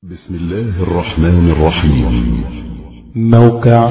بسم الله الرحمن الرحيم موقع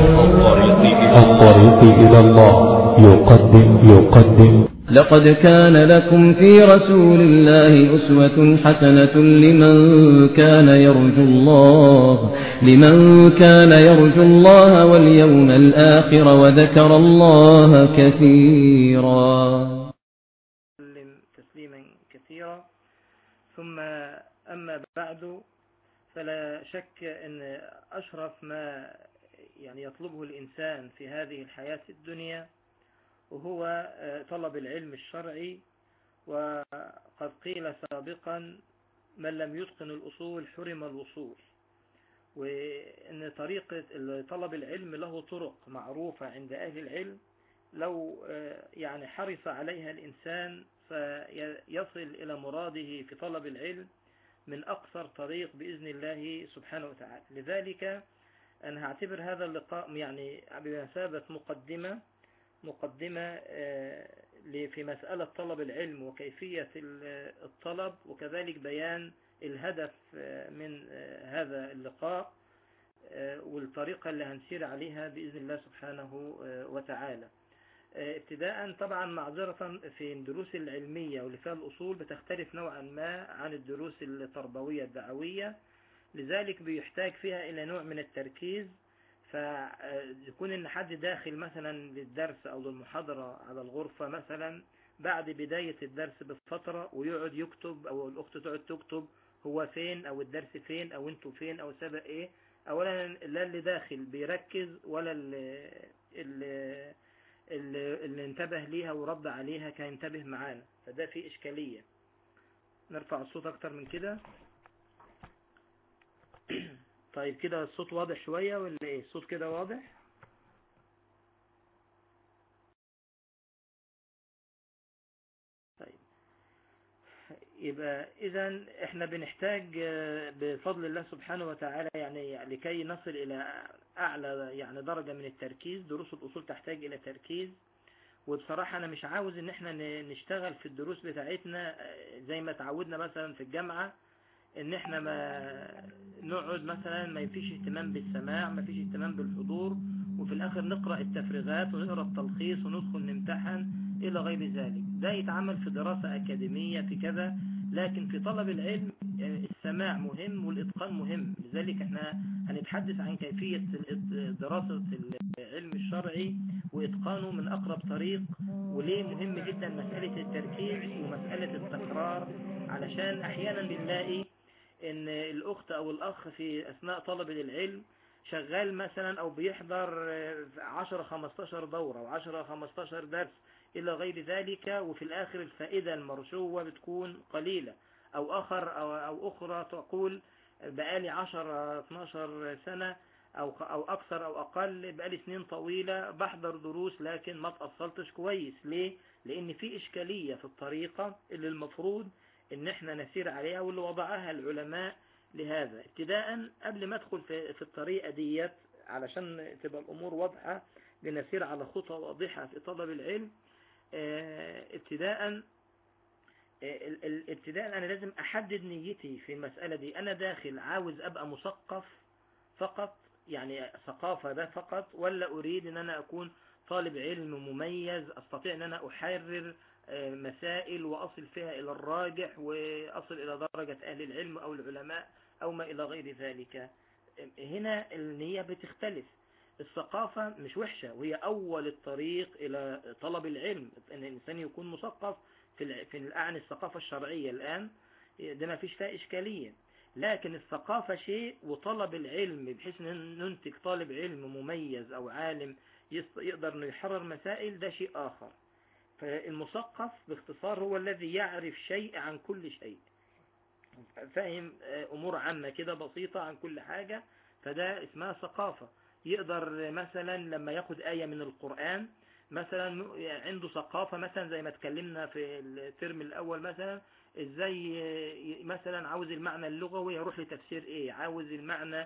الطريق إلى الله يقدم يقدم لقد كان لكم في رسول الله أسوة حسنة لمن كان يرجو الله لمن كان يرجو الله واليوم الآخر وذكر الله كثيرا وسلم تسليما كثيرا ثم أما بعد فلا شك أن أشرف ما يعني يطلبه الإنسان في هذه الحياة الدنيا وهو طلب العلم الشرعي وقد قيل سابقا من لم يتقن الأصول حرم الوصول وأن طريقة طلب العلم له طرق معروفة عند أهل العلم لو يعني حرص عليها الإنسان فيصل إلى مراده في طلب العلم من أقصر طريق بإذن الله سبحانه وتعالى لذلك أنا هعتبر هذا اللقاء يعني بمثابة مقدمة مقدمة في مسألة طلب العلم وكيفية الطلب وكذلك بيان الهدف من هذا اللقاء والطريقة اللي هنسير عليها بإذن الله سبحانه وتعالى ابتداء طبعا معذرة في الدروس العلمية واللي فيها الأصول بتختلف نوعا ما عن الدروس التربوية الدعوية لذلك بيحتاج فيها إلى نوع من التركيز فيكون إن حد داخل مثلا للدرس أو للمحاضرة على الغرفة مثلا بعد بداية الدرس بفترة ويقعد يكتب أو الأخت تقعد تكتب هو فين أو الدرس فين أو انتوا فين أو سبق إيه أولا لا اللي داخل بيركز ولا اللي, اللي اللي, اللي انتبه ليها ورد عليها كان ينتبه معانا فده في إشكالية نرفع الصوت أكتر من كده طيب كده الصوت واضح شوية ولا ايه الصوت كده واضح طيب يبقى اذا احنا بنحتاج بفضل الله سبحانه وتعالى يعني لكي نصل الى اعلى يعني درجة من التركيز دروس الاصول تحتاج الى تركيز وبصراحة انا مش عاوز ان احنا نشتغل في الدروس بتاعتنا زي ما تعودنا مثلا في الجامعة ان احنا ما نقعد مثلا ما فيش اهتمام بالسماع ما فيش اهتمام بالحضور وفي الاخر نقرأ التفريغات ونقرأ التلخيص وندخل نمتحن الى غير ذلك ده يتعمل في دراسة اكاديمية في كذا لكن في طلب العلم السماع مهم والاتقان مهم لذلك احنا هنتحدث عن كيفية دراسة العلم الشرعي واتقانه من اقرب طريق وليه مهم جدا مسألة التركيز ومسألة التكرار علشان احيانا بنلاقي ان الاخت او الاخ في اثناء طلب العلم شغال مثلا او بيحضر 10 15 دورة و10 15 درس الى غير ذلك وفي الاخر الفائدة المرجوة بتكون قليلة او اخر او, أو اخرى تقول بقالي 10 12 سنة او او اكثر او اقل بقالي سنين طويلة بحضر دروس لكن ما تأصلتش كويس ليه لان في اشكالية في الطريقة اللي المفروض ان احنا نسير عليها واللي وضعها العلماء لهذا ابتداء قبل ما ادخل في, في الطريقة ديت علشان تبقى الامور واضحة لنسير على خطى واضحة في طلب العلم اه ابتداء اه ابتداء انا لازم احدد نيتي في المسألة دي انا داخل عاوز ابقى مثقف فقط يعني ثقافة ده فقط ولا اريد ان انا اكون طالب علم مميز استطيع ان انا احرر مسائل وأصل فيها إلى الراجح وأصل إلى درجة أهل العلم أو العلماء أو ما إلى غير ذلك هنا النية بتختلف الثقافة مش وحشة وهي أول الطريق إلى طلب العلم أن الإنسان يكون مثقف في في الأعني الثقافة الشرعية الآن ده ما فيش فيها إشكالية لكن الثقافة شيء وطلب العلم بحيث ننتج طالب علم مميز أو عالم يقدر أنه يحرر مسائل ده شيء آخر فالمثقف باختصار هو الذي يعرف شيء عن كل شيء فاهم أمور عامة كده بسيطة عن كل حاجة فده اسمها ثقافة يقدر مثلا لما ياخد آية من القرآن مثلا عنده ثقافة مثلا زي ما اتكلمنا في الترم الأول مثلا ازاي مثلا عاوز المعنى اللغوي يروح لتفسير ايه عاوز المعنى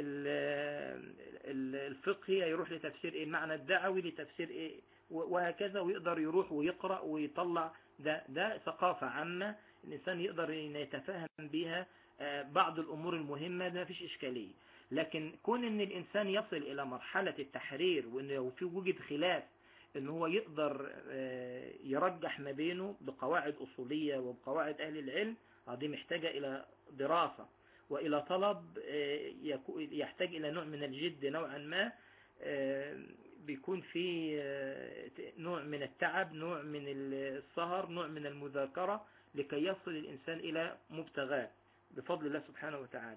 الفقهي يروح لتفسير ايه المعنى الدعوي لتفسير ايه وهكذا ويقدر يروح ويقرأ ويطلع ده ده ثقافة عامة الإنسان يقدر يتفهم بها آه، بعض الأمور المهمة ده مفيش إشكالية لكن كون ان الإنسان يصل إلى مرحلة التحرير وإنه في وجد خلاف ان هو يقدر آه، يرجح ما بينه بقواعد أصولية وبقواعد أهل العلم آه، دي محتاجة إلى دراسة وإلى طلب آه، يكو- يحتاج إلى نوع من الجد نوعا ما آه، بيكون في آه، نوع من التعب نوع من السهر نوع من المذاكرة لكي يصل الإنسان إلى مبتغاه بفضل الله سبحانه وتعالى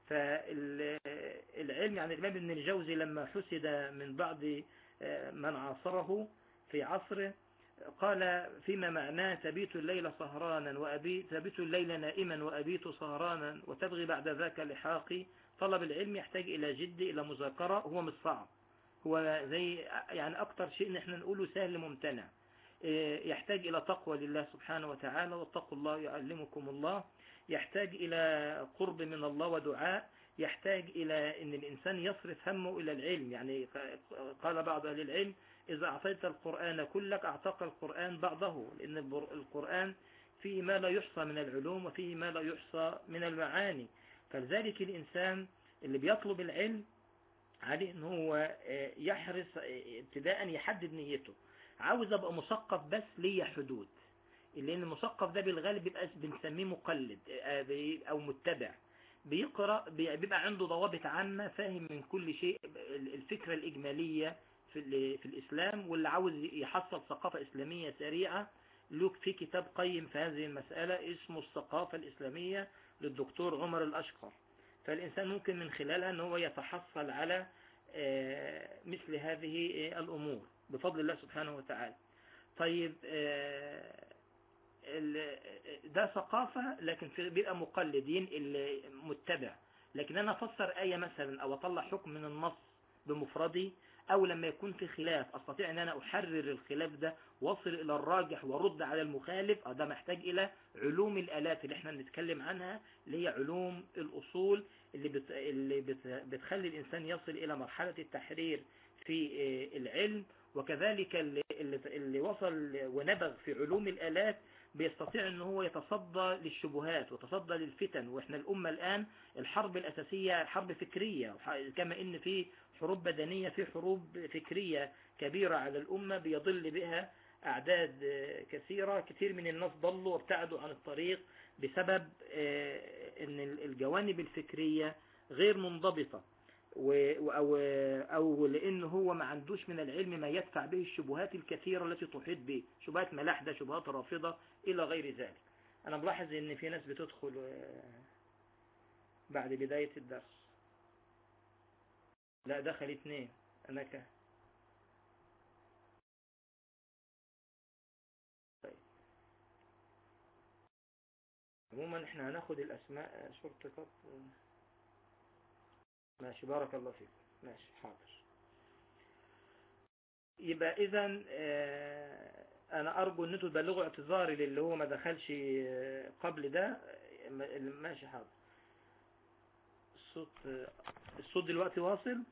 فالعلم يعني الإمام ابن الجوزي لما حسد من بعض آه، من عاصره في عصره قال فيما معناه تبيت الليل سهرانا وأبيت تبيت الليل نائما وأبيت سهرانا وتبغي بعد ذاك لحاقي طلب العلم يحتاج إلى جد إلى مذاكرة هو مش صعب هو زي يعني أكتر شيء نحن نقوله سهل ممتنع إيه، يحتاج إلى تقوى لله سبحانه وتعالى واتقوا الله يعلمكم الله يحتاج إلى قرب من الله ودعاء يحتاج إلى أن الإنسان يصرف همه إلى العلم يعني قال بعض أهل العلم إذا أعطيت القرآن كلك أعطاك القرآن بعضه لأن البر- القرآن فيه ما لا يحصى من العلوم وفيه ما لا يحصى من المعاني فلذلك الإنسان اللي بيطلب العلم عليه ان هو آه، يحرص آه، ابتداء يحدد نيته عاوز ابقى مثقف بس ليا حدود لان المثقف ده بالغالب بيبقى بنسميه مقلد آه، بي- او متبع بيقرا بي- بيبقى عنده ضوابط عامه فاهم من كل شيء ال- الفكره الاجماليه في ال- في الاسلام واللي عاوز يحصل ثقافه اسلاميه سريعه له في كتاب قيم في هذه المساله اسمه الثقافه الاسلاميه للدكتور عمر الاشقر فالإنسان ممكن من خلالها أن هو يتحصل على آه، مثل هذه آه، الأمور بفضل الله سبحانه وتعالى طيب آه، ال- ده ثقافة لكن في بيبقى مقلد ينقل متبع لكن أنا أفسر آية مثلا أو أطلع حكم من النص بمفردي أو لما يكون في خلاف أستطيع أن أنا أحرر الخلاف ده واصل إلى الراجح وارد على المخالف آه، ده محتاج إلى علوم الآلات اللي احنا بنتكلم عنها اللي هي علوم الأصول اللي بت... اللي بت... بتخلي الإنسان يصل إلى مرحلة التحرير في آه، العلم وكذلك اللي, اللي... اللي وصل ونبغ في علوم الآلات بيستطيع ان هو يتصدى للشبهات ويتصدى للفتن واحنا الامه الان الحرب الاساسيه حرب فكريه وح- كما ان في حروب بدنيه في حروب فكريه كبيره على الامه بيضل بها اعداد آه، كثيره كثير من الناس ضلوا وابتعدوا عن الطريق بسبب آه، ان ال- الجوانب الفكريه غير منضبطه و- او او لان هو ما عندوش من العلم ما يدفع به الشبهات الكثيره التي تحيط به شبهات ملاحده شبهات رافضه الى غير ذلك انا ملاحظ ان في ناس بتدخل آه، بعد بدايه الدرس لا دخل اثنين انا ك طيب عموما احنا هناخد الاسماء شرطة كات ماشي بارك الله فيك ماشي حاضر يبقى اذا انا ارجو ان انتوا تبلغوا اعتذاري للي هو ما دخلش آه، قبل ده آه، م- ماشي حاضر الصوت آه، الصوت دلوقتي واصل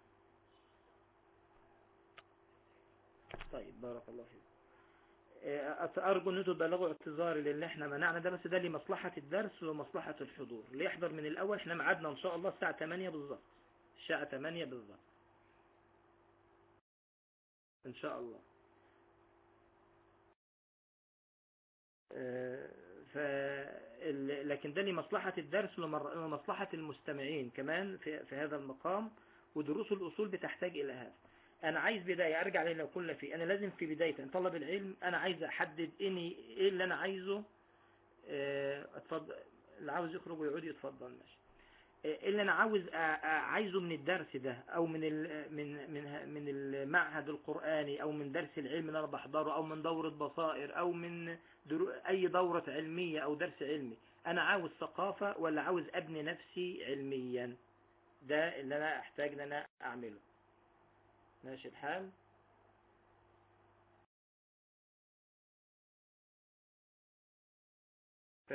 طيب بارك الله فيك آه، أرجو أن انتوا تبلغوا اعتذاري لأن احنا منعنا ده بس ده لمصلحة الدرس ومصلحة الحضور اللي يحضر من الأول احنا ميعادنا إن شاء الله الساعة 8 بالظبط الساعة 8 بالظبط إن شاء الله آه، ف ال- لكن ده لمصلحة الدرس ومر- ومصلحة المستمعين كمان في, في هذا المقام ودروس الأصول بتحتاج إلى هذا أنا عايز بداية أرجع للي قلنا فيه أنا لازم في بداية أن طلب العلم أنا عايز أحدد إني إيه اللي أنا عايزه آه، اتفضل اللي عاوز يخرج ويعود يتفضل ماشي آه، اللي انا عاوز آه، آه، عايزه من الدرس ده او من ال- من من من المعهد القراني او من درس العلم اللي انا بحضره او من دوره بصائر او من درو اي دوره علميه او درس علمي انا عاوز ثقافه ولا عاوز ابني نفسي علميا ده اللي انا احتاج ان انا اعمله ماشي الحال ف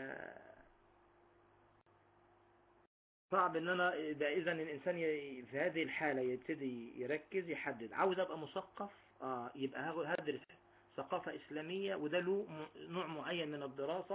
صعب ان انا ده اذا الانسان ي- في هذه الحاله يبتدي يركز يحدد عاوز ابقى مثقف اه يبقى هاخد- هدرس ثقافه اسلاميه وده له م- نوع معين من الدراسه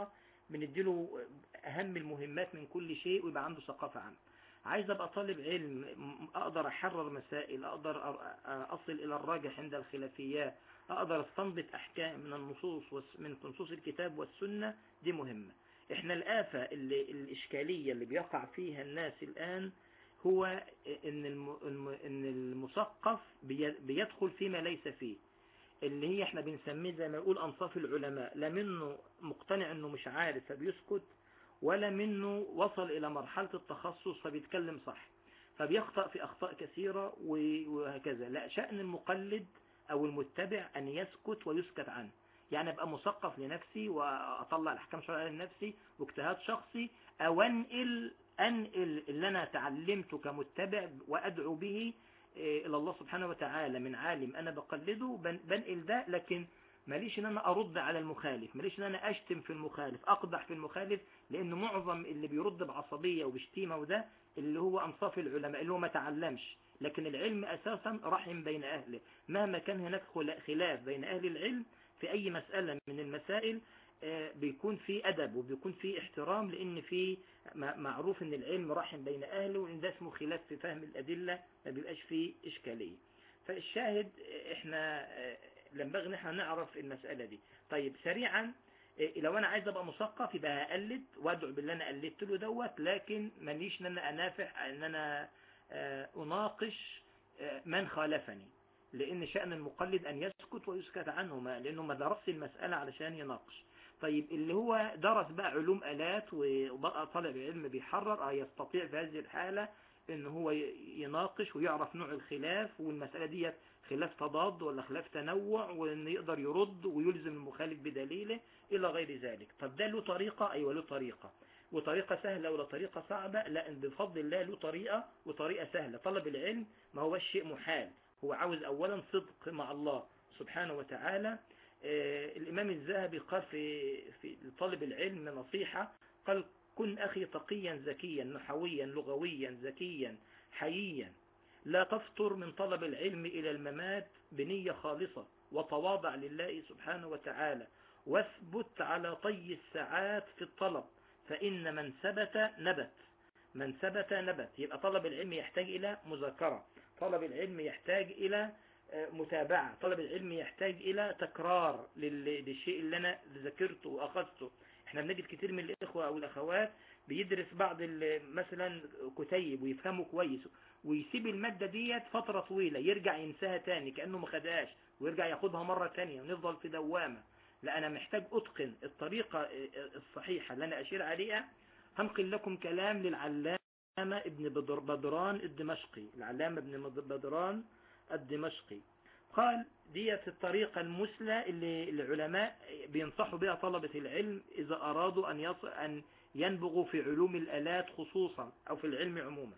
بنديله اهم المهمات من كل شيء ويبقى عنده ثقافة عامة عايز ابقى طالب علم م- اقدر احرر مسائل اقدر أ- اصل الى الراجح عند الخلافيات اقدر استنبط احكام من النصوص والس- من نصوص الكتاب والسنة دي مهمة احنا الآفة اللي الإشكالية اللي بيقع فيها الناس الآن هو ان الم- الم- ان المثقف بي- بيدخل فيما ليس فيه اللي هي احنا بنسميه زي ما يقول انصاف العلماء لا منه مقتنع انه مش عارف فبيسكت ولا منه وصل الى مرحلة التخصص فبيتكلم صح فبيخطأ في اخطاء كثيرة و- وهكذا لا شأن المقلد او المتبع ان يسكت ويسكت عنه يعني ابقى مثقف لنفسي واطلع الاحكام الشرعيه لنفسي واجتهاد شخصي او انقل انقل اللي انا تعلمته كمتبع وادعو به إيه، الى الله سبحانه وتعالى من عالم انا بقلده بن- بنقل ده لكن ماليش ان انا ارد على المخالف ماليش ان انا اشتم في المخالف اقدح في المخالف لان معظم اللي بيرد بعصبيه وبشتيمه وده اللي هو انصاف العلماء اللي هو ما تعلمش لكن العلم اساسا رحم بين اهله مهما كان هناك خلا- خلاف بين اهل العلم في اي مسألة من المسائل آه، بيكون في ادب وبيكون في احترام لان في م- معروف ان العلم رحم بين اهله وان ده اسمه خلاف في فهم الادلة ما بيبقاش فيه اشكالية فالشاهد آه، احنا آه، ينبغي ان احنا نعرف المسألة دي طيب سريعا آه، لو انا عايز ابقى مثقف يبقى هقلد وادعو باللي انا قلدت له دوت لكن ماليش ان انا انافح ان انا آه، اناقش آه، من خالفني لان شأن المقلد ان يسكت ويسكت عنه ما لانه ما درسش المسألة علشان يناقش طيب اللي هو درس بقى علوم آلات وبقى طالب علم بيحرر اه يستطيع في هذه الحالة ان هو ي- يناقش ويعرف نوع الخلاف والمسألة دي خلاف تضاد ولا خلاف تنوع وان يقدر يرد ويلزم المخالف بدليله الى غير ذلك طب ده له طريقة ايوه له طريقة وطريقة سهلة ولا طريقة صعبة لا إن بفضل الله له طريقة وطريقة سهلة طلب العلم ما هو شيء محال هو عاوز اولا صدق مع الله سبحانه وتعالى آه، الامام الذهبي قال في في طالب العلم نصيحة قال كن اخي تقيا ذكيا نحويا لغويا ذكيا حييا لا تفطر من طلب العلم الى الممات بنية خالصة وتواضع لله سبحانه وتعالى واثبت على طي الساعات في الطلب فإن من ثبت نبت من ثبت نبت يبقى طلب العلم يحتاج إلى مذاكرة طلب العلم يحتاج إلى آه، متابعة طلب العلم يحتاج إلى تكرار لل- للشيء اللي أنا ذاكرته وأخذته احنا بنجد كتير من الإخوة أو الأخوات بيدرس بعض ال- مثلا كتيب ويفهمه كويس ويسيب المادة ديت فترة طويلة يرجع ينساها تاني كأنه ما خدهاش ويرجع ياخدها مرة تانية ونفضل في دوامة لا أنا محتاج أتقن الطريقة الصحيحة اللي أنا أشير عليها هنقل لكم كلام للعلامة ابن بدر بدران الدمشقي العلامة ابن بدران الدمشقي قال ديت الطريقة المثلى اللي العلماء بينصحوا بها طلبة العلم إذا أرادوا أن يص... أن ينبغوا في علوم الآلات خصوصا أو في العلم عموما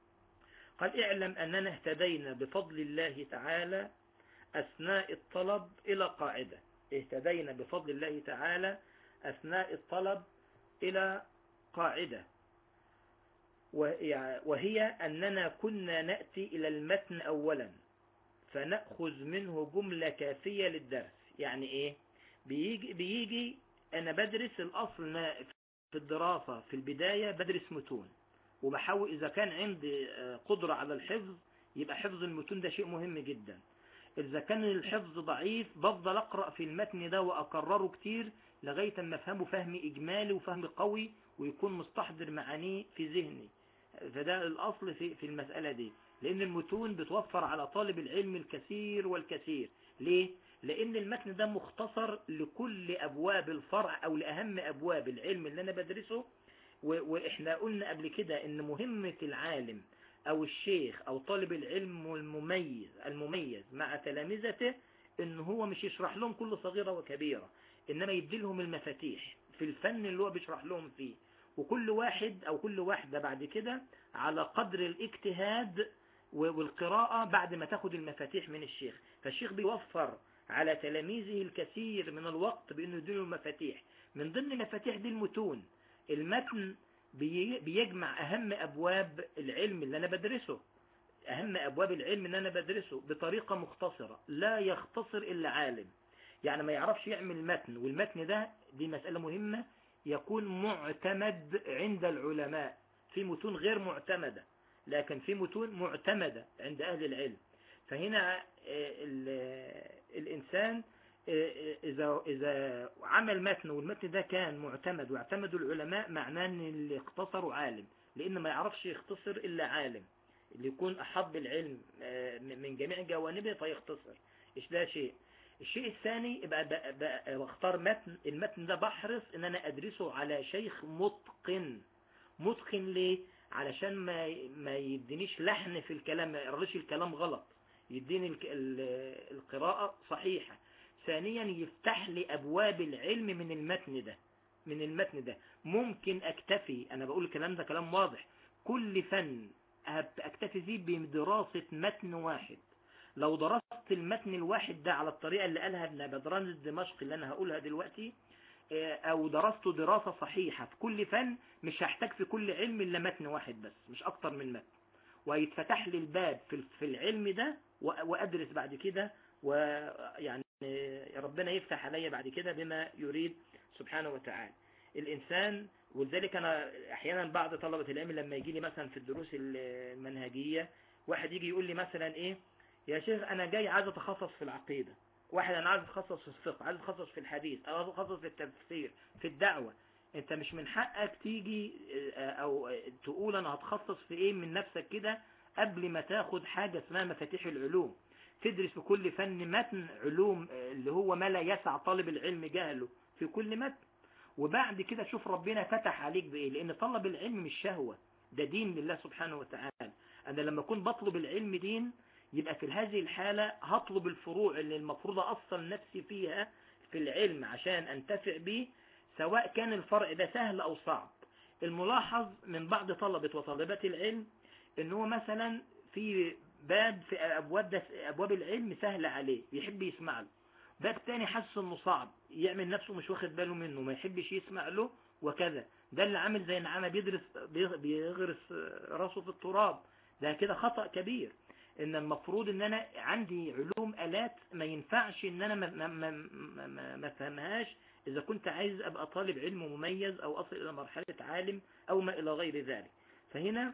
قال اعلم أننا اهتدينا بفضل الله تعالى أثناء الطلب إلى قاعدة اهتدينا بفضل الله تعالى أثناء الطلب إلى قاعدة وهي وهي أننا كنا نأتي إلى المتن أولا فنأخذ منه جملة كافية للدرس يعني إيه بيجي, بيجي أنا بدرس الأصل أنا في الدراسة في البداية بدرس متون وبحاول إذا كان عندي آه، قدرة على الحفظ يبقى حفظ المتون ده شيء مهم جدا إذا كان الحفظ ضعيف بفضل أقرأ في المتن ده وأكرره كتير لغاية ما أفهمه فهم إجمالي وفهم قوي ويكون مستحضر معانيه في ذهني فده الأصل في في المسألة دي لأن المتون بتوفر على طالب العلم الكثير والكثير ليه؟ لأن المتن ده مختصر لكل أبواب الفرع أو لأهم أبواب العلم اللي أنا بدرسه و- وإحنا قلنا قبل كده إن مهمة العالم أو الشيخ أو طالب العلم المميز المميز مع تلامذته إن هو مش يشرح لهم كل صغيرة وكبيرة إنما يدي لهم المفاتيح في الفن اللي هو بيشرح لهم فيه وكل واحد أو كل واحدة بعد كده على قدر الاجتهاد و- والقراءة بعد ما تاخد المفاتيح من الشيخ فالشيخ بيوفر على تلاميذه الكثير من الوقت بأنه يديله المفاتيح من ضمن المفاتيح دي المتون المتن بي- بيجمع أهم أبواب العلم اللي أنا بدرسه أهم أبواب العلم اللي أنا بدرسه بطريقة مختصرة لا يختصر إلا عالم يعني ما يعرفش يعمل متن والمتن ده دي مسألة مهمة يكون معتمد عند العلماء في متون غير معتمدة لكن في متون معتمدة عند أهل العلم فهنا الإنسان إذا إذا عمل متن والمتن ده كان معتمد واعتمدوا العلماء معناه ان اللي اختصروا عالم لأن ما يعرفش يختصر إلا عالم اللي يكون أحب العلم من جميع جوانبه فيختصر إيش ده شيء الشيء الثاني يبقى بختار متن المتن ده بحرص ان انا ادرسه على شيخ متقن متقن ليه علشان ما ما يدينيش لحن في الكلام ما يقرليش الكلام غلط يديني القراءة صحيحة ثانيا يفتح لي ابواب العلم من المتن ده من المتن ده ممكن اكتفي انا بقول الكلام ده كلام واضح كل فن اكتفي فيه بدراسة متن واحد لو درست المتن الواحد ده على الطريقة اللي قالها ابن بدران الدمشقي اللي انا هقولها دلوقتي او درسته دراسة صحيحة في كل فن مش هحتاج في كل علم الا متن واحد بس مش اكتر من متن ويتفتح لي الباب في العلم ده وادرس بعد كده ويعني ربنا يفتح عليا بعد كده بما يريد سبحانه وتعالى الانسان ولذلك انا احيانا بعض طلبة العلم لما يجي لي مثلا في الدروس المنهجية واحد يجي يقول لي مثلا ايه يا شيخ انا جاي عايز اتخصص في العقيدة واحد انا عايز اتخصص في الفقه عايز اتخصص في الحديث او عايز اتخصص في التفسير في الدعوة انت مش من حقك تيجي او تقول انا هتخصص في ايه من نفسك كده قبل ما تاخد حاجة اسمها مفاتيح العلوم تدرس في كل فن متن علوم اللي هو ما لا يسع طالب العلم جهله في كل متن وبعد كده شوف ربنا فتح عليك بايه لان طلب العلم مش شهوة ده دين لله سبحانه وتعالى انا لما اكون بطلب العلم دين يبقى في هذه الحالة هطلب الفروع اللي المفروض أصل نفسي فيها في العلم عشان أنتفع به سواء كان الفرع ده سهل أو صعب الملاحظ من بعض طلبة وطالبات العلم ان هو مثلا في باب في أبواب, ده أبواب العلم سهل عليه يحب يسمع له باب تاني حاسس انه صعب يعمل نفسه مش واخد باله منه ما يحبش يسمع له وكذا ده اللي عامل زي نعامة بيدرس بيغرس راسه في التراب ده كده خطأ كبير ان المفروض ان انا عندي علوم الات ما ينفعش ان انا ما, ما, ما, ما, ما فهمهاش اذا كنت عايز ابقى طالب علم مميز او اصل الى مرحلة عالم او ما الى غير ذلك فهنا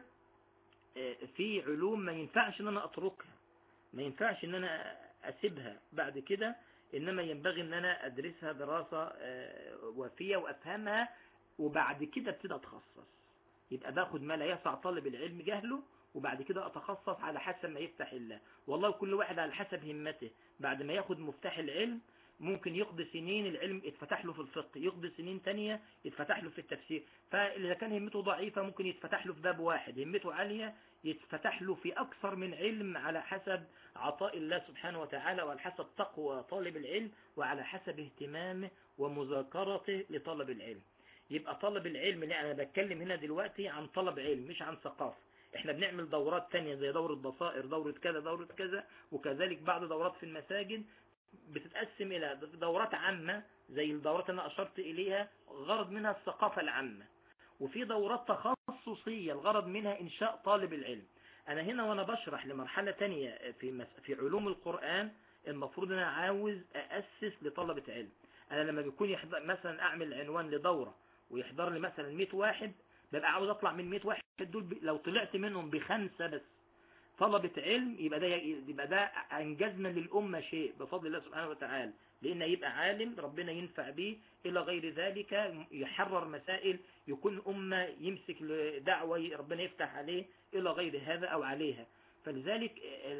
في علوم ما ينفعش ان انا اتركها ما ينفعش ان انا اسيبها بعد كده انما ينبغي ان انا ادرسها دراسة وافية وافهمها وبعد كده ابتدي اتخصص يبقى باخد ما لا يسع طالب العلم جهله وبعد كده اتخصص على حسب ما يفتح الله والله كل واحد على حسب همته بعد ما ياخد مفتاح العلم ممكن يقضي سنين العلم يتفتح له في الفقه يقضي سنين تانية يتفتح له في التفسير فإذا كان همته ضعيفة ممكن يتفتح له في باب واحد همته عالية يتفتح له في أكثر من علم على حسب عطاء الله سبحانه وتعالى وعلى حسب تقوى طالب العلم وعلى حسب اهتمامه ومذاكرته لطلب العلم يبقى طلب العلم اللي أنا بتكلم هنا دلوقتي عن طلب علم مش عن ثقافة احنا بنعمل دورات تانية زي دورة بصائر دورة كذا دورة كذا وكذلك بعض دورات في المساجد بتتقسم الى دورات عامة زي الدورات اللي انا اشرت اليها غرض منها الثقافة العامة وفي دورات تخصصية الغرض منها انشاء طالب العلم انا هنا وانا بشرح لمرحلة تانية في, مس... في علوم القرآن المفروض انا عاوز اسس لطلبة علم انا لما بيكون يحضر مثلا اعمل عنوان لدورة ويحضر لي مثلا 100 واحد ببقى عاوز اطلع من 100 واحد دول ب... لو طلعت منهم بخمسة بس طلبة علم يبقى ده يبقى ده انجزنا للأمة شيء بفضل الله سبحانه وتعالى لأن يبقى عالم ربنا ينفع به إلى غير ذلك يحرر مسائل يكون أمة يمسك دعوة ربنا يفتح عليه إلى غير هذا أو عليها فلذلك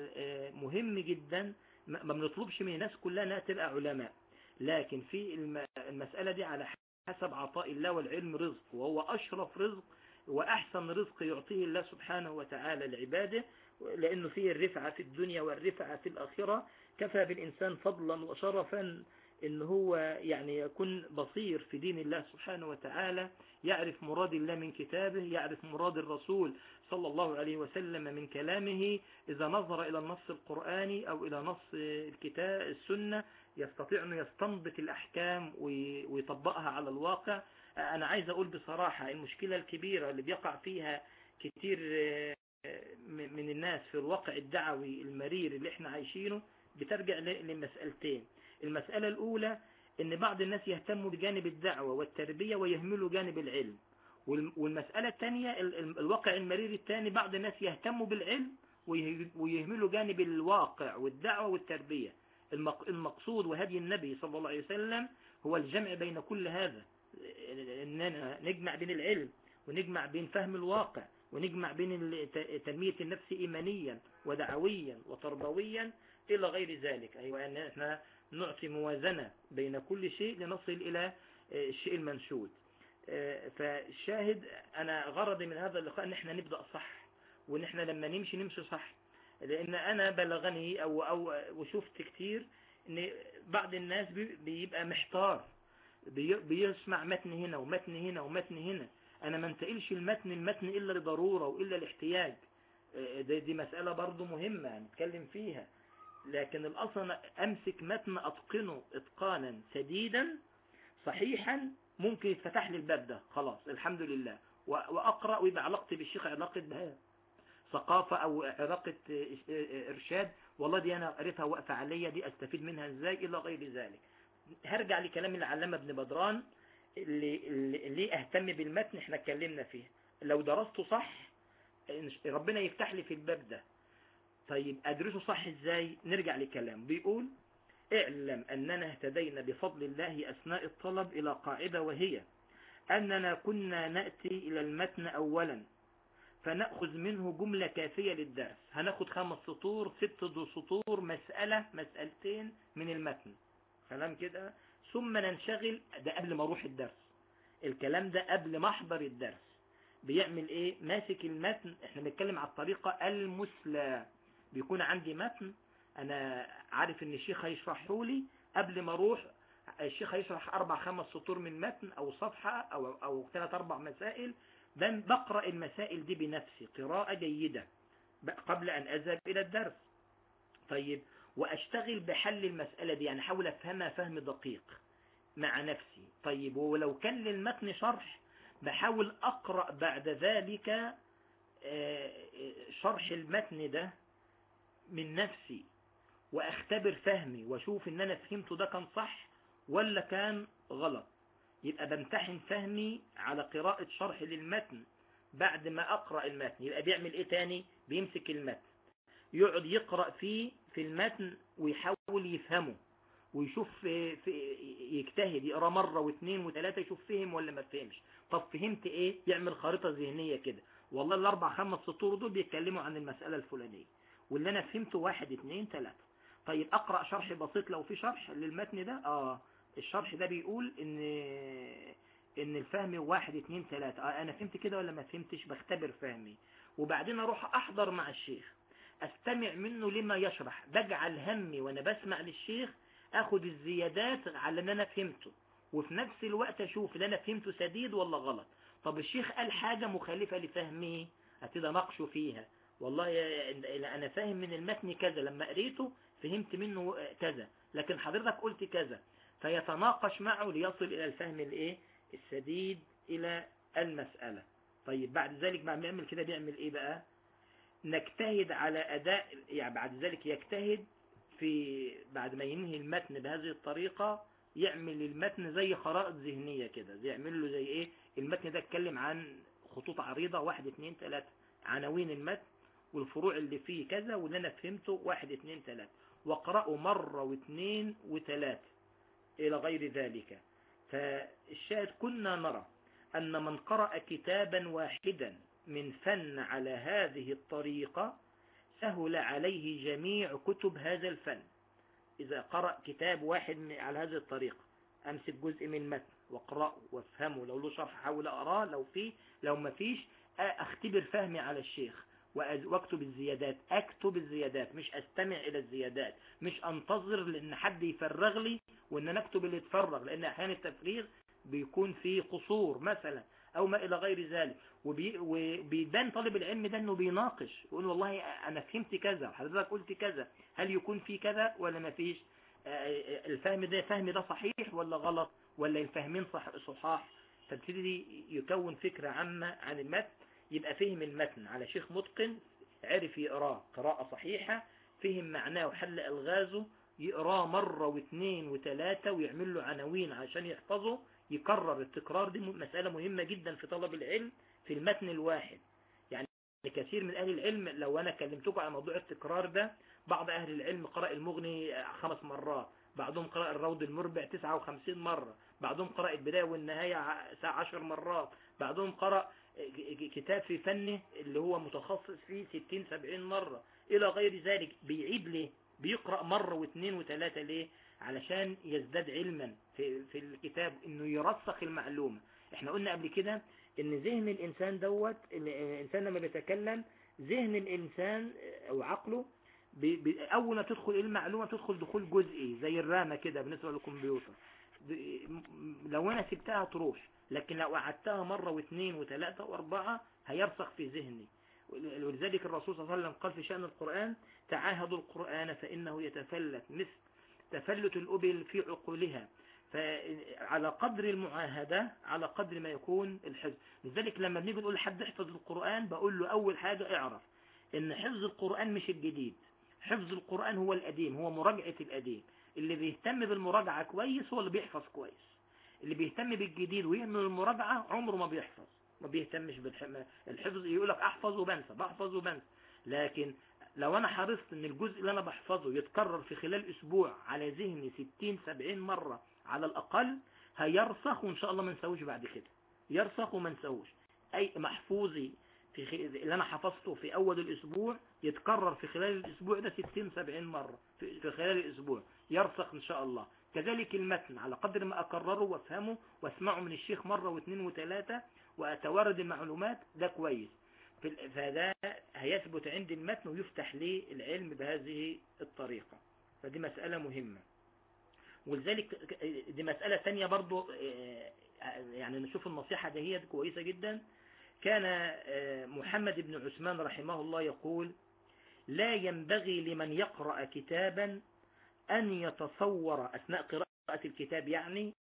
مهم جدا ما بنطلبش من الناس كلها انها تبقى علماء لكن في المسألة دي على حسب عطاء الله والعلم رزق وهو أشرف رزق وأحسن رزق يعطيه الله سبحانه وتعالى لعباده لأنه فيه الرفعة في الدنيا والرفعة في الآخرة كفى بالإنسان فضلا وشرفا إن هو يعني يكون بصير في دين الله سبحانه وتعالى يعرف مراد الله من كتابه يعرف مراد الرسول صلى الله عليه وسلم من كلامه إذا نظر إلى النص القرآني أو إلى نص الكتاب السنة يستطيع أن يستنبط الأحكام ويطبقها على الواقع أنا عايز أقول بصراحة المشكلة الكبيرة اللي بيقع فيها كتير من الناس في الواقع الدعوي المرير اللي احنا عايشينه بترجع لمسألتين المسألة الأولى ان بعض الناس يهتموا بجانب الدعوة والتربية ويهملوا جانب العلم والم- والمسألة الثانية ال- ال- الواقع المرير الثاني بعض الناس يهتموا بالعلم ويه- ويهملوا جانب الواقع والدعوة والتربية المق- المقصود وهدي النبي صلى الله عليه وسلم هو الجمع بين كل هذا اننا نجمع بين العلم ونجمع بين فهم الواقع ونجمع بين ال- ت- تنمية النفس إيمانيا ودعويا وتربويا إلى غير ذلك أيوة أن احنا نعطي موازنة بين كل شيء لنصل إلى آه، الشيء المنشود آه، فالشاهد أنا غرضي من هذا اللقاء أن احنا نبدأ صح وأن احنا لما نمشي نمشي صح لأن أنا بلغني أو, أو وشفت كتير أن بعض الناس بي- بيبقى محتار بي- بيسمع متن هنا ومتن هنا ومتن هنا انا ما انتقلش المتن المتن الا لضرورة والا لاحتياج آه، دي, دي مسألة برضو مهمة نتكلم فيها لكن الاصل أنا امسك متن اتقنه اتقانا سديدا صحيحا ممكن يتفتح لي الباب ده خلاص الحمد لله و- واقرا ويبقى علاقتي بالشيخ علاقه بها ثقافة او علاقة آه، آه، ارشاد والله دي انا قريتها واقفة عليا دي استفيد منها ازاي الى غير ذلك هرجع لكلام العلامة ابن بدران اللي, اللي ليه اهتم بالمتن احنا اتكلمنا فيه لو درسته صح إن- ربنا يفتح لي في الباب ده طيب ادرسه صح ازاي نرجع لكلام بيقول اعلم اننا اهتدينا بفضل الله اثناء الطلب الى قاعدة وهي اننا كنا نأتي الى المتن اولا فنأخذ منه جملة كافية للدرس هناخد خمس سطور ست سطور مسألة مسألتين من المتن كلام كده ثم ننشغل ده قبل ما اروح الدرس الكلام ده قبل ما احضر الدرس بيعمل ايه ماسك المتن احنا بنتكلم على الطريقة المثلى بيكون عندي متن انا عارف ان الشيخ هيشرحه لي قبل ما اروح الشيخ هيشرح اربع خمس سطور من متن او صفحة او او ثلاث اربع مسائل بن- بقرأ المسائل دي بنفسي قراءة جيدة ب- قبل ان اذهب الى الدرس طيب واشتغل بحل المسألة دي يعني احاول افهمها فهم دقيق مع نفسي طيب ولو كان للمتن شرح بحاول اقرأ بعد ذلك آه، آه، شرح المتن ده من نفسي واختبر فهمي واشوف ان انا فهمته ده كان صح ولا كان غلط يبقى بمتحن فهمي على قراءة شرح للمتن بعد ما اقرأ المتن يبقى بيعمل ايه تاني بيمسك المتن يقعد يقرأ فيه في المتن ويحاول يفهمه ويشوف في في يجتهد يقرا مره واثنين وثلاثه يشوف فهم ولا ما فهمش طب فهمت ايه يعمل خريطه ذهنيه كده والله الاربع خمس سطور دول بيتكلموا عن المساله الفلانيه واللي انا فهمته واحد اثنين ثلاثه طيب اقرا شرح بسيط لو في شرح للمتن ده اه الشرح ده بيقول ان ان الفهم واحد اتنين تلاتة آه انا فهمت كده ولا ما فهمتش بختبر فهمي وبعدين اروح احضر مع الشيخ استمع منه لما يشرح بجعل همي وانا بسمع للشيخ اخد الزيادات على اللي انا فهمته وفي نفس الوقت اشوف اللي انا فهمته سديد ولا غلط طب الشيخ قال حاجة مخالفة لفهمي ابتدي اناقشه فيها والله يا انا فاهم من المتن كذا لما قريته فهمت منه كذا لكن حضرتك قلت كذا فيتناقش معه ليصل الى الفهم الايه السديد الى المسألة طيب بعد ذلك بعد ما يعمل كده بيعمل ايه بقى نجتهد على اداء يعني بعد ذلك يجتهد في بعد ما ينهي المتن بهذه الطريقة يعمل المتن زي خرائط ذهنية كده زي يعمل له زي ايه المتن ده اتكلم عن خطوط عريضة واحد اتنين تلاتة عناوين المتن والفروع اللي فيه كذا واللي انا فهمته واحد اتنين تلاتة واقرأه مرة واثنين وثلاثة الى غير ذلك فالشاهد كنا نرى ان من قرأ كتابا واحدا من فن على هذه الطريقة سهل عليه جميع كتب هذا الفن إذا قرأ كتاب واحد على هذه الطريقة أمسك جزء من المتن واقرأه وافهمه لو له شرح حاول أقراه لو فيه لو ما فيش أختبر فهمي على الشيخ واكتب الزيادات اكتب الزيادات مش استمع الى الزيادات مش انتظر لان حد يفرغ لي وان انا اكتب اللي يتفرغ لان احيانا التفريغ بيكون فيه قصور مثلا او ما الى غير ذلك وبي وبيبان طالب العلم ده انه بيناقش يقول والله انا فهمت كذا حضرتك قلت كذا هل يكون في كذا ولا ما فيش الفهم ده فهم ده صحيح ولا غلط ولا الفهمين صح صحاح فابتدي يكون فكرة عامة عن المتن يبقى فهم المتن على شيخ متقن عرف يقراه قراءة صحيحة فهم معناه وحل ألغازه يقراه مرة واثنين وثلاثة ويعمل له عناوين عشان يحفظه يكرر التكرار دي مسألة مهمة جدا في طلب العلم في المتن الواحد يعني كثير من أهل العلم لو أنا كلمتكم على موضوع التكرار ده بعض أهل العلم قرأ المغني خمس مرات بعضهم قرأ الروض المربع 59 مرة بعضهم قرأ البداية والنهاية 10 مرات بعضهم قرأ كتاب في فنه اللي هو متخصص فيه 60 70 مرة إلى غير ذلك بيعيد ليه بيقرأ مرة واثنين وثلاثة ليه علشان يزداد علما في, في الكتاب انه يرسخ المعلومة احنا قلنا قبل كده ان ذهن الانسان دوت الانسان لما بيتكلم ذهن الانسان او عقله بي بي اول ما تدخل المعلومة تدخل دخول جزئي زي الرامة كده بالنسبة للكمبيوتر لو انا سبتها تروح لكن لو قعدتها مرة واثنين وثلاثة واربعة هيرسخ في ذهني ولذلك الرسول صلى الله عليه وسلم قال في شأن القرآن تعاهدوا القرآن فإنه يتفلت مثل تفلت الأبل في عقولها فعلى قدر المعاهدة على قدر ما يكون الحفظ لذلك لما بنيجي نقول لحد احفظ القرآن بقول له أول حاجة اعرف ان حفظ القرآن مش الجديد حفظ القرآن هو القديم هو مراجعة القديم اللي بيهتم بالمراجعة كويس هو اللي بيحفظ كويس اللي بيهتم بالجديد ويهمل المراجعة عمره ما بيحفظ ما بيهتمش بالحفظ يقول لك احفظ وبنسى بحفظ وبنسى لكن لو انا حرصت ان الجزء اللي انا بحفظه يتكرر في خلال اسبوع على ذهني 60 70 مرة على الاقل هيرسخ وان شاء الله ما نسويش بعد كده يرسخ وما نسويش اي محفوظي في خ... اللي انا حفظته في اول الاسبوع يتكرر في خلال الاسبوع ده 60 70 مرة في, في خلال الاسبوع يرسخ ان شاء الله كذلك المتن على قدر ما اكرره وافهمه واسمعه من الشيخ مرة واثنين وثلاثة واتوارد المعلومات ده كويس فده هيثبت عندي المتن ويفتح لي العلم بهذه الطريقة فدي مسألة مهمة ولذلك دي مسألة ثانية برضو يعني نشوف النصيحة ده هي كويسة جدا كان محمد بن عثمان رحمه الله يقول لا ينبغي لمن يقرأ كتابا أن يتصور أثناء قراءة الكتاب يعني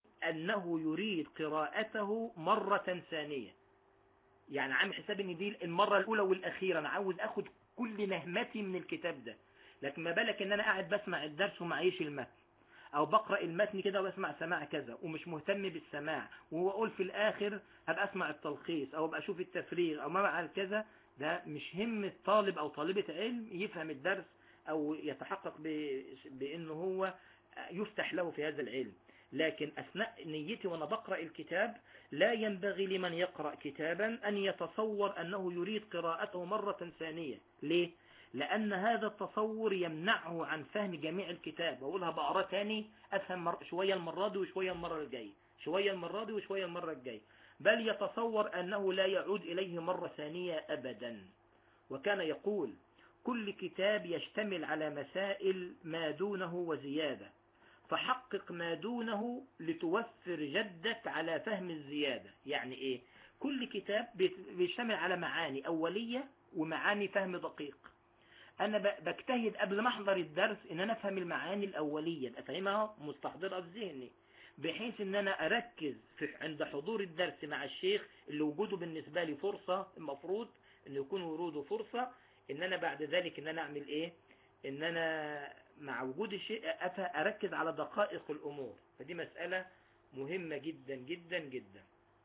أنه يريد قراءته مرة ثانية يعني عامل حساب ان دي المرة الاولى والاخيرة انا عاوز اخد كل نهمتي من الكتاب ده لكن ما بالك ان انا قاعد بسمع الدرس ومعيش المتن او بقرأ المتن كده واسمع سماع كذا ومش مهتم بالسماع واقول في الاخر هبقى اسمع التلخيص او ابقى اشوف التفريغ او ما مع كذا ده مش هم الطالب او طالبة علم يفهم الدرس او يتحقق بانه هو يفتح له في هذا العلم لكن أثناء نيتي وأنا بقرأ الكتاب لا ينبغي لمن يقرأ كتابا أن يتصور أنه يريد قراءته مرة ثانية ليه؟ لأن هذا التصور يمنعه عن فهم جميع الكتاب وأقولها بقرأ تاني أفهم مر... شوية المرة دي وشوية المرة الجاية شوية المرة دي وشوية المرة الجاية بل يتصور أنه لا يعود إليه مرة ثانية أبدا وكان يقول كل كتاب يشتمل على مسائل ما دونه وزيادة فحقق ما دونه لتوفر جدك على فهم الزيادة يعني ايه كل كتاب بيشتمل على معاني اولية ومعاني فهم دقيق انا بجتهد قبل ما احضر الدرس ان انا افهم المعاني الاولية افهمها مستحضرة في ذهني بحيث ان انا اركز في عند حضور الدرس مع الشيخ اللي وجوده بالنسبة لي فرصة المفروض ان يكون وروده فرصة ان انا بعد ذلك ان انا اعمل ايه ان انا مع وجود الشيء اركز على دقائق الامور فدي مسألة مهمة جدا جدا جدا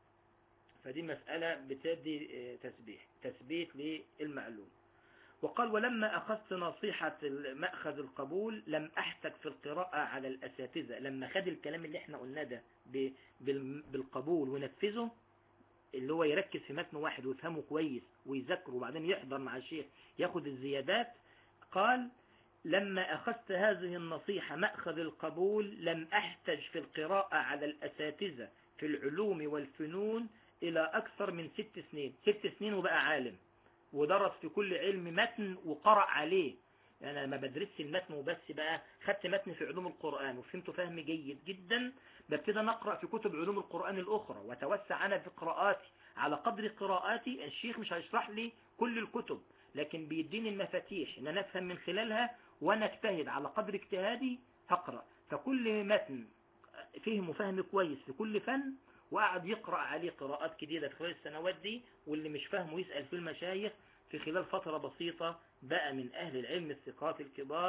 فدي مسألة بتدي تسبيح تثبيت للمعلوم وقال ولما أخذت نصيحة مأخذ القبول لم أحتج في القراءة على الأساتذة لما خد الكلام اللي احنا قلنا ده بالقبول ونفذه اللي هو يركز في متن واحد ويفهمه كويس ويذكره وبعدين يحضر مع الشيخ ياخد الزيادات قال لما أخذت هذه النصيحة مأخذ القبول لم أحتج في القراءة على الأساتذة في العلوم والفنون إلى أكثر من ست سنين ست سنين وبقى عالم ودرس في كل علم متن وقرأ عليه يعني لما بدرس المتن وبس بقى خدت متن في علوم القرآن وفهمته فهم جيد جدا ببتدى نقرأ في كتب علوم القرآن الأخرى وتوسع أنا في قراءاتي على قدر قراءاتي الشيخ مش هيشرح لي كل الكتب لكن بيديني المفاتيح ان انا افهم من خلالها وانا اجتهد على قدر اجتهادي هقرأ فكل متن فهمه فهم كويس في كل فن وقعد يقرأ عليه قراءات جديدة في خلال السنوات دي واللي مش فاهمه يسأل في المشايخ في خلال فترة بسيطة بقى من أهل العلم الثقات الكبار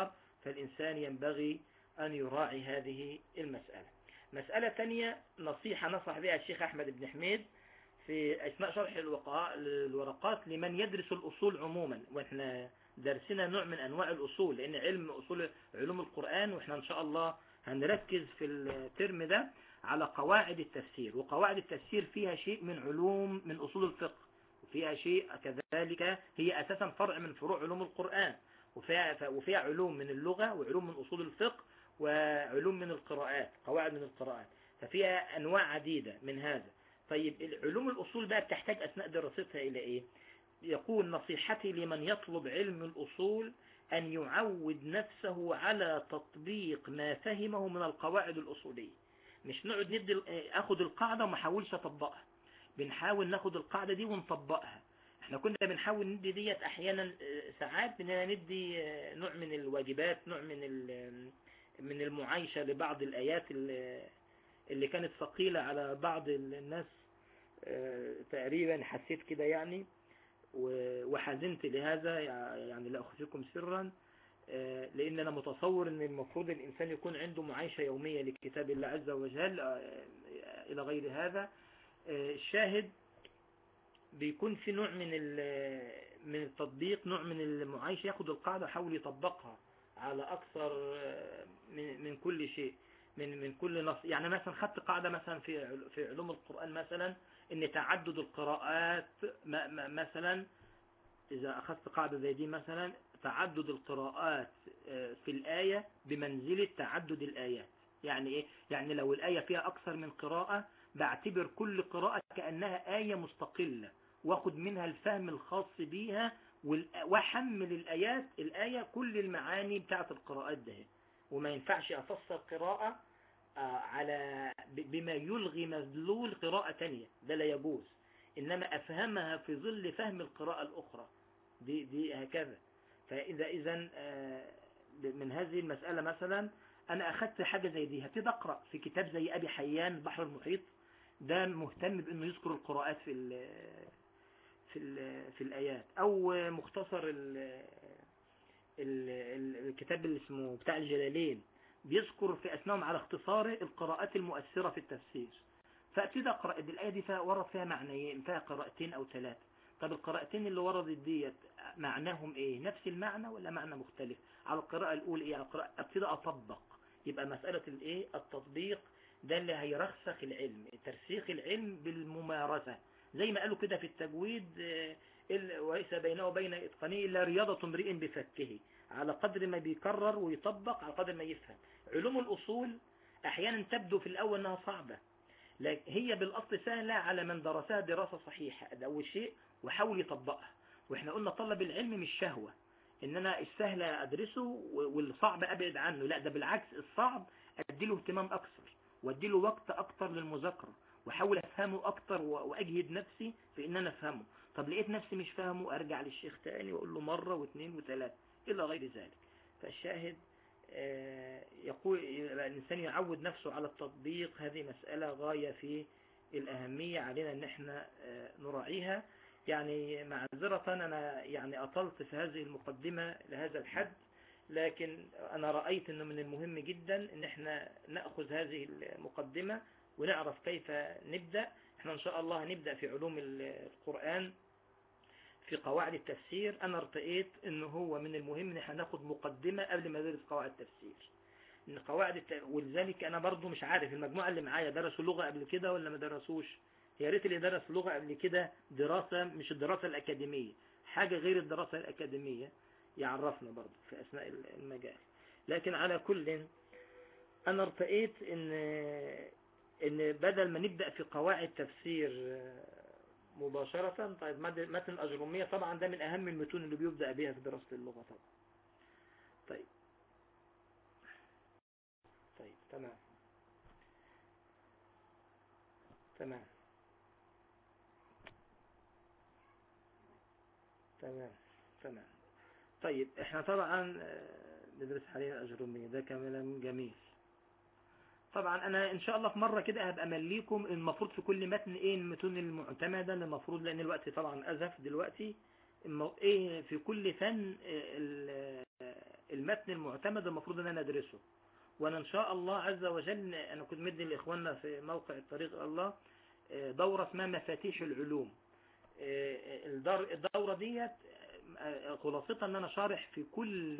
فالإنسان ينبغي أن يراعي هذه المسألة مسألة تانية نصيحة نصح بها الشيخ أحمد بن حميد في أثناء شرح الوقا- الورقات لمن يدرس الأصول عموما وإحنا درسنا نوع من أنواع الأصول لأن علم أصول علوم القرآن وإحنا إن شاء الله هنركز في الترم ده على قواعد التفسير وقواعد التفسير فيها شيء من علوم من أصول الفقه وفيها شيء كذلك هي أساسا فرع من فروع علوم القرآن وفيها, وفيها علوم من اللغة وعلوم من أصول الفقه وعلوم من القراءات قواعد من القراءات ففيها أنواع عديدة من هذا طيب علوم الأصول بقى بتحتاج أثناء دراستها إلى إيه يقول نصيحتي لمن يطلب علم الأصول أن يعود نفسه على تطبيق ما فهمه من القواعد الأصولية مش نقعد ندي أخد القاعدة وما حاولش أطبقها بنحاول ناخد القاعدة دي ونطبقها احنا كنا بنحاول ندي ديت احيانا ساعات بدنا ندي نوع من الواجبات نوع من من المعايشة لبعض الآيات اللي كانت ثقيلة على بعض الناس تقريبا حسيت كده يعني وحزنت لهذا يعني لا أخفيكم سرا لأن أنا متصور أن المفروض الإنسان يكون عنده معايشة يومية لكتاب الله عز وجل إلى غير هذا الشاهد بيكون في نوع من من التطبيق نوع من المعايشة ياخد القاعدة ويحاول يطبقها على أكثر من من كل شيء من من كل نص يعني مثلا خدت قاعدة مثلا في في علوم القرآن مثلا ان تعدد القراءات مثلا إذا أخذت قاعدة زي دي مثلا تعدد القراءات في الآية بمنزلة تعدد الآيات يعني إيه؟ يعني لو الآية فيها أكثر من قراءة بعتبر كل قراءة كأنها آية مستقلة واخد منها الفهم الخاص بيها واحمل الآيات الآية كل المعاني بتاعت القراءات ده وما ينفعش أفسر قراءة على بما يلغي مدلول قراءة تانية ده لا يجوز إنما أفهمها في ظل فهم القراءة الأخرى دي, دي هكذا فإذا إذا من هذه المسألة مثلا أنا أخذت حاجة زي دي هبتدي أقرأ في كتاب زي أبي حيان البحر المحيط ده مهتم بأنه يذكر القراءات في ال في ال في الآيات أو مختصر ال ال الكتاب اللي اسمه بتاع الجلالين بيذكر في أثناءهم على اختصاره القراءات المؤثرة في التفسير فابتدي أقرأ الآية دي فيها ورد فيها معنيين فيها قراءتين أو ثلاثة طب القراءتين اللي وردت ديت معناهم ايه نفس المعنى ولا معنى مختلف على القراءة الأولى ايه على القراءة ابتدي أطبق يبقى مسألة الايه التطبيق ده اللي هيرسخ العلم ترسيخ العلم بالممارسة زي ما قالوا كده في التجويد وليس بينه وبين إتقانه إلا رياضة امرئ بفكه على قدر ما بيكرر ويطبق على قدر ما يفهم علوم الأصول أحيانا تبدو في الأول أنها صعبة لكن هي بالأصل سهلة على من درسها دراسة صحيحة ده أول شيء وحاول يطبقها وإحنا قلنا طلب العلم مش شهوة إن أنا السهل أدرسه والصعب أبعد عنه لا ده بالعكس الصعب أديله اهتمام أكثر وأديله وقت أكثر للمذاكرة وأحاول أفهمه أكثر وأجهد نفسي في إن أنا أفهمه طب لقيت نفسي مش فاهمه أرجع للشيخ تاني وأقول له مرة واثنين وثلاثة إلى غير ذلك فالشاهد يقول الإنسان يعود نفسه على التطبيق هذه مسألة غاية في الأهمية علينا أن احنا نراعيها يعني معذرة أنا يعني أطلت في هذه المقدمة لهذا الحد لكن أنا رأيت أنه من المهم جدا أن احنا نأخذ هذه المقدمة ونعرف كيف نبدأ احنا إن شاء الله هنبدأ في علوم القرآن في قواعد التفسير أنا ارتئيت أنه هو من المهم أن احنا ناخد مقدمة قبل ما ندرس قواعد التفسير ان قواعد الت... ولذلك انا برضو مش عارف المجموعة اللي معايا درسوا لغة قبل كده ولا ما درسوش يا ريت اللي درس لغة قبل كده دراسة مش الدراسة الأكاديمية حاجة غير الدراسة الأكاديمية يعرفنا برضو في أثناء المجال لكن على كل أنا ارتئيت إن إن بدل ما نبدأ في قواعد تفسير مباشرة طيب متن الأجرومية طبعا ده من أهم المتون اللي بيبدأ بها في دراسة اللغة طبعا طيب طيب تمام تمام تمام تمام طيب احنا طبعا ندرس حاليا الأجرومية ده كلام جميل طبعا انا ان شاء الله في مرة كده هبقى امليكم المفروض في كل متن ايه المتون المعتمدة المفروض لان الوقت طبعا ازف دلوقتي المو- ايه في كل فن ال- المتن المعتمد المفروض ان انا ادرسه وانا ان شاء الله عز وجل انا كنت مدي لاخواننا في موقع الطريق إلى الله آه، دورة اسمها مفاتيح العلوم آه، الدار- الدورة ديت آه، خلاصتها ان انا شارح في كل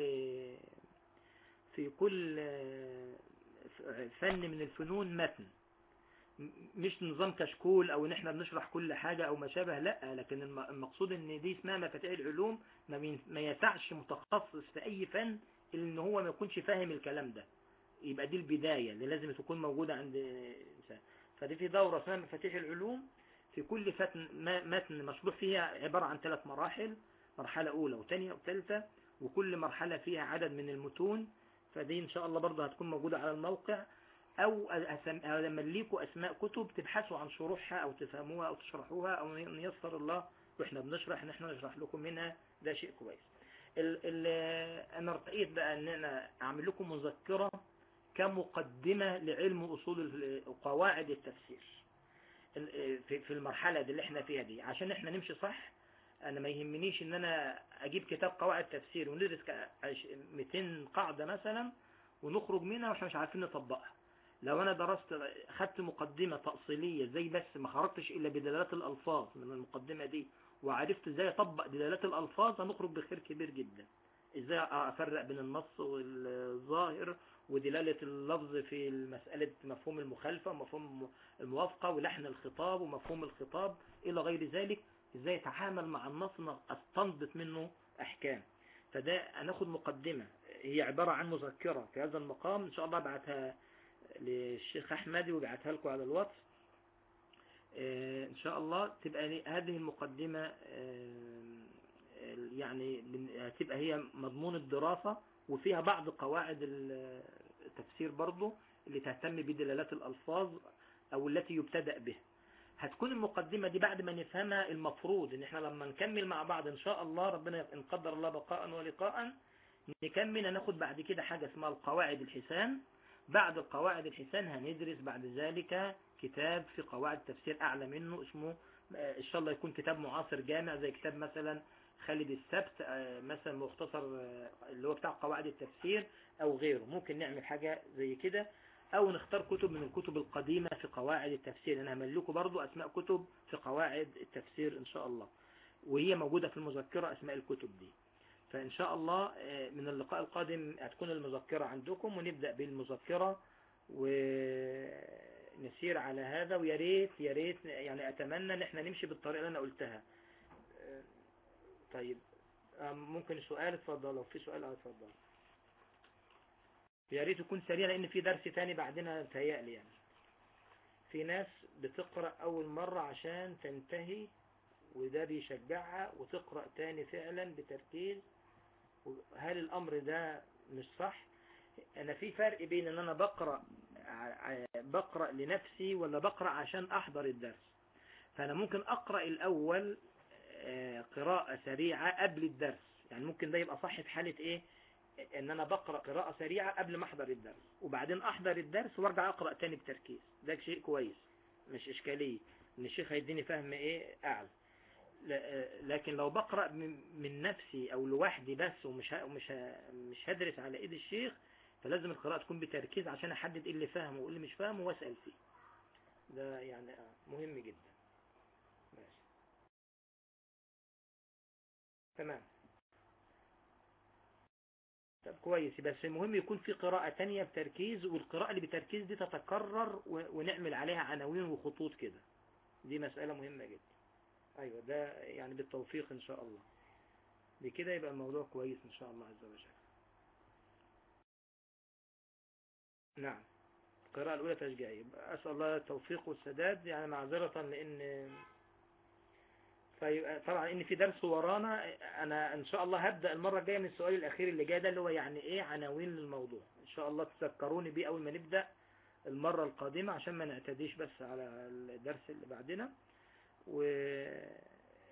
في كل آه، فن من الفنون متن م- مش نظام كشكول او ان احنا بنشرح كل حاجة او ما شابه لا لكن الم- المقصود ان دي اسمها مفاتيح العلوم ما بين- ما يسعش متخصص في اي فن إلا ان هو ما يكونش فاهم الكلام ده يبقى دي البداية اللي لازم تكون موجودة عند انسان فدي في دورة اسمها مفاتيح العلوم في كل فتن ما- متن مشروح فيها عبارة عن ثلاث مراحل مرحلة أولى وثانية وثالثة وكل مرحلة فيها عدد من المتون فدي إن شاء الله برضه هتكون موجودة على الموقع أو أسم- أو أمليكوا أسماء كتب تبحثوا عن شروحها أو تفهموها أو تشرحوها أو نيسر الله وإحنا بنشرح إن إحنا نشرح لكم منها ده شيء كويس ال ال أنا ارتقيت بقى إن أنا أعمل لكم مذكرة كمقدمة لعلم أصول ال- وقواعد التفسير ال- في في المرحلة دي اللي احنا فيها دي عشان احنا نمشي صح انا ما يهمنيش ان انا اجيب كتاب قواعد تفسير وندرس ك- عش- 200 قاعدة مثلا ونخرج منها واحنا مش عارفين نطبقها لو انا درست خدت مقدمة تأصيلية زي بس ما خرجتش الا بدلالات الالفاظ من المقدمة دي وعرفت ازاي اطبق دلالات الالفاظ هنخرج بخير كبير جدا ازاي افرق بين النص والظاهر ودلالة اللفظ في مسألة مفهوم المخالفة ومفهوم الموافقة ولحن الخطاب ومفهوم الخطاب إلى غير ذلك ازاي اتعامل مع النص إن استنبط منه احكام فده هناخد مقدمة هي عبارة عن مذكرة في هذا المقام ان شاء الله ابعتها للشيخ احمدي وابعتها لكم على الواتس آه، ان شاء الله تبقى لي- هذه المقدمة آه، يعني بن- هتبقى هي مضمون الدراسة وفيها بعض قواعد ال- التفسير برضو اللي تهتم بدلالات الألفاظ أو التي يبتدأ بها هتكون المقدمة دي بعد ما نفهمها المفروض ان احنا لما نكمل مع بعض ان شاء الله ربنا ان قدر الله بقاء ولقاء نكمل هناخد بعد كده حاجة اسمها القواعد الحسان بعد القواعد الحسان هندرس بعد ذلك كتاب في قواعد تفسير اعلى منه اسمه آه، ان شاء الله يكون كتاب معاصر جامع زي كتاب مثلا خالد السبت آه، مثلا مختصر آه، اللي هو بتاع قواعد التفسير او غيره ممكن نعمل حاجة زي كده او نختار كتب من الكتب القديمة في قواعد التفسير انا همل لكم برضو اسماء كتب في قواعد التفسير ان شاء الله وهي موجودة في المذكرة اسماء الكتب دي فان شاء الله آه، من اللقاء القادم هتكون المذكرة عندكم ونبدأ بالمذكرة ونسير على هذا ويا ريت يا ريت يعني اتمنى ان احنا نمشي بالطريقة اللي انا قلتها آه، طيب آه، ممكن سؤال اتفضل لو في سؤال اه اتفضل يا ريت يكون سريع لان في درس تاني بعدنا تهيألي يعني في ناس بتقرأ اول مرة عشان تنتهي وده بيشجعها وتقرأ تاني فعلا بتركيز هل الامر ده مش صح انا في فرق بين ان انا بقرأ ع- ع- بقرأ لنفسي ولا بقرأ عشان احضر الدرس فانا ممكن اقرأ الاول آه، قراءة سريعة قبل الدرس يعني ممكن ده يبقى صح في حالة ايه ان انا بقرأ قراءة سريعة قبل ما احضر الدرس وبعدين احضر الدرس وارجع اقرأ تاني بتركيز ده شيء كويس مش اشكالية ان الشيخ هيديني فهم ايه اعلى ل- لكن لو بقرأ من من نفسي او لوحدي بس ومش ه- ومش ه- مش هدرس على ايد الشيخ فلازم القراءة تكون بتركيز عشان احدد ايه اللي فاهمه وايه اللي مش فاهمه واسأل فيه ده يعني آه، مهم جدا ماشي تمام طب كويس بس المهم يكون في قراءة تانية بتركيز والقراءة اللي بتركيز دي تتكرر و- ونعمل عليها عناوين وخطوط كده دي مسألة مهمة جدا ايوه ده يعني بالتوفيق ان شاء الله بكده يبقى الموضوع كويس ان شاء الله عز وجل نعم القراءة الأولى تشجيعية أسأل الله التوفيق والسداد يعني معذرة لأن في طبعا ان في درس ورانا انا ان شاء الله هبدأ المرة الجاية من السؤال الاخير اللي جاي ده اللي هو يعني ايه عناوين للموضوع ان شاء الله تذكروني بيه اول ما نبدأ المرة القادمة عشان ما نعتديش بس على الدرس اللي بعدنا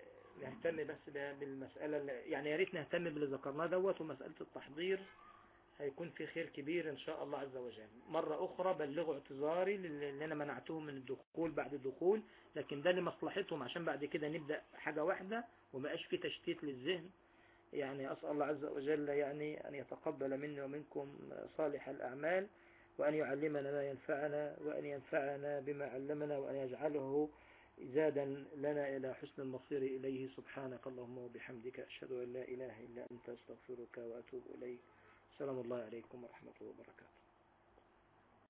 ونهتم بس ب- بالمسألة اللي يعني يا ريت نهتم باللي ذكرناه دوت ومسألة التحضير هيكون في خير كبير إن شاء الله عز وجل مرة أخرى بلغوا اعتذاري اللي أنا منعتهم من الدخول بعد الدخول لكن ده لمصلحتهم عشان بعد كده نبدأ حاجة واحدة ومبقاش في تشتيت للذهن يعني أسأل الله عز وجل يعني أن يتقبل مني ومنكم صالح الأعمال وأن يعلمنا ما ينفعنا وأن ينفعنا بما علمنا وأن يجعله زادا لنا إلى حسن المصير إليه سبحانك اللهم وبحمدك أشهد أن لا إله إلا أنت أستغفرك وأتوب إليك سلام الله عليكم ورحمة الله وبركاته